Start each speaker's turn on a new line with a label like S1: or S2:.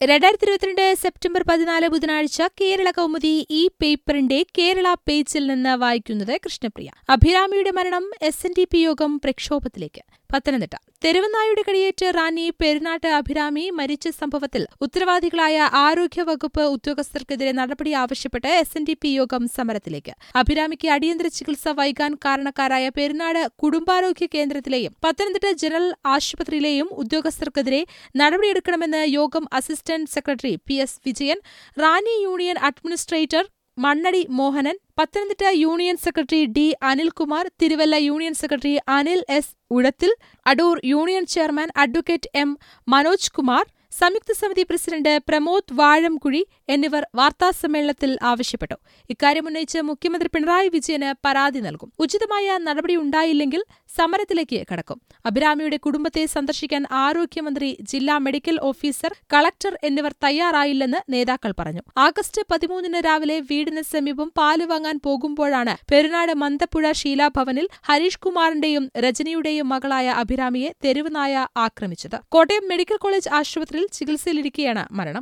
S1: രണ്ടായിരത്തി ഇരുപത്തിരണ്ട് സെപ്റ്റംബർ പതിനാല് ബുധനാഴ്ച കേരള കൗമുദി ഈ പേപ്പറിന്റെ കേരള പേജിൽ നിന്ന് വായിക്കുന്നത് കൃഷ്ണപ്രിയ അഭിരാമിയുടെ മരണം എസ് എൻ ഡി പി യോഗം പ്രക്ഷോഭത്തിലേക്ക് പത്തനംതിട്ട തെരുവനായുടെ കടിയേറ്റ് റാന്നി പെരുന്നാട്ട് അഭിരാമി മരിച്ച സംഭവത്തിൽ ഉത്തരവാദികളായ ആരോഗ്യവകുപ്പ് ഉദ്യോഗസ്ഥർക്കെതിരെ നടപടി ആവശ്യപ്പെട്ട് എസ് എൻ ഡി പി യോഗം സമരത്തിലേക്ക് അഭിരാമിക്ക് അടിയന്തര ചികിത്സ വൈകാൻ കാരണക്കാരായ പെരുന്നാട് കുടുംബാരോഗ്യ കേന്ദ്രത്തിലെയും പത്തനംതിട്ട ജനറൽ ആശുപത്രിയിലെയും ഉദ്യോഗസ്ഥർക്കെതിരെ നടപടിയെടുക്കണമെന്ന് യോഗം assistant secretary P S Vijayan Ranni union administrator Mannady Mohanan Pathanamthitta union secretary D Anilkumar Thiruvalla union secretary Anil S Uzhathil Adoor union chairman advocate M Manoj Kumar സംയുക്ത സമിതി പ്രസിഡന്റ് പ്രമോദ് വാഴംകുഴി എന്നിവർ വാർത്താസമ്മേളനത്തിൽ ആവശ്യപ്പെട്ടു ഇക്കാര്യമുന്നയിച്ച് മുഖ്യമന്ത്രി പിണറായി വിജയന് പരാതി നൽകും ഉചിതമായ നടപടിയുണ്ടായില്ലെങ്കിൽ സമരത്തിലേക്ക് കടക്കും അഭിരാമിയുടെ കുടുംബത്തെ സന്ദർശിക്കാൻ ആരോഗ്യമന്ത്രി ജില്ലാ മെഡിക്കൽ ഓഫീസർ കളക്ടർ എന്നിവർ തയ്യാറായില്ലെന്ന് നേതാക്കൾ പറഞ്ഞു ആഗസ്റ്റ് പതിമൂന്നിന് രാവിലെ വീടിന് സമീപം പാല് വാങ്ങാൻ പോകുമ്പോഴാണ് പെരുന്നാട് മന്തപ്പുഴ ശീലാഭവനിൽ ഹരീഷ് കുമാറിന്റെയും രജനിയുടെയും മകളായ അഭിരാമിയെ തെരുവുനായ ആക്രമിച്ചത് കോട്ടയം മെഡിക്കൽ കോളേജ് ആശുപത്രിയിൽ ചികിത്സയിലിരിക്കെയാണ് മരണം